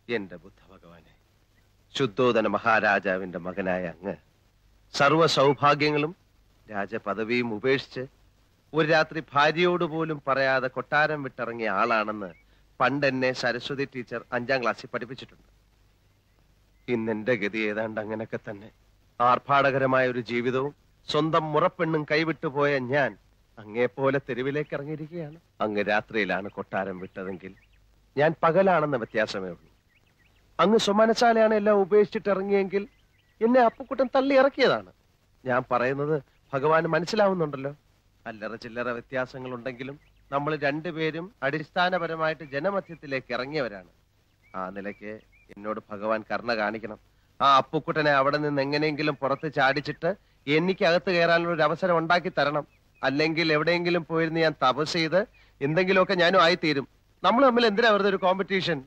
എന്റെ ബുദ്ധ ഭഗവാനെ ശുദ്ധോദന മഹാരാജാവിന്റെ മകനായ അങ്ങ് സർവ സൗഭാഗ്യങ്ങളും രാജപദവിയും ഉപേക്ഷിച്ച് ഒരു രാത്രി ഭാര്യയോട് പോലും പറയാതെ കൊട്ടാരം വിട്ടിറങ്ങിയ ആളാണെന്ന് പണ്ട് എന്നെ സരസ്വതി ടീച്ചർ അഞ്ചാം ക്ലാസ്സിൽ പഠിപ്പിച്ചിട്ടുണ്ട് ഇന്ന് എന്റെ ഗതി ഏതാണ്ട് അങ്ങനെയൊക്കെ തന്നെ ആർഭാടകരമായ ഒരു ജീവിതവും സ്വന്തം മുറപ്പെണ്ണും കൈവിട്ടു പോയ ഞാൻ അങ്ങേപ്പോലെ തെരുവിലേക്ക് ഇറങ്ങിയിരിക്കുകയാണ് അങ്ങ് രാത്രിയിലാണ് കൊട്ടാരം വിട്ടതെങ്കിൽ ഞാൻ പകലാണെന്ന വ്യത്യാസമേ ഉള്ളൂ അങ്ങ് സ്വമനശാലയാണ് എല്ലാം ഉപേക്ഷിച്ചിട്ട് ഇറങ്ങിയെങ്കിൽ എന്നെ അപ്പുക്കുട്ടൻ തള്ളി ഇറക്കിയതാണ് ഞാൻ പറയുന്നത് ഭഗവാന് മനസ്സിലാവുന്നുണ്ടല്ലോ അല്ലറ ചില്ലറ വ്യത്യാസങ്ങൾ ഉണ്ടെങ്കിലും നമ്മൾ രണ്ടുപേരും അടിസ്ഥാനപരമായിട്ട് ജനമധ്യത്തിലേക്ക് ഇറങ്ങിയവരാണ് ആ നിലയ്ക്ക് എന്നോട് ഭഗവാൻ കരുണ കാണിക്കണം ആ അപ്പുക്കുട്ടനെ അവിടെ നിന്ന് എങ്ങനെയെങ്കിലും പുറത്ത് ചാടിച്ചിട്ട് എനിക്ക് അകത്ത് കയറാനുള്ള ഒരു അവസരം ഉണ്ടാക്കി തരണം അല്ലെങ്കിൽ എവിടെയെങ്കിലും പോയിരുന്ന് ഞാൻ തപസ് ചെയ്ത് എന്തെങ്കിലുമൊക്കെ ഞാനും ആയിത്തീരും നമ്മൾ തമ്മിൽ എന്തിനാ വെറുതെ ഒരു കോമ്പറ്റീഷൻ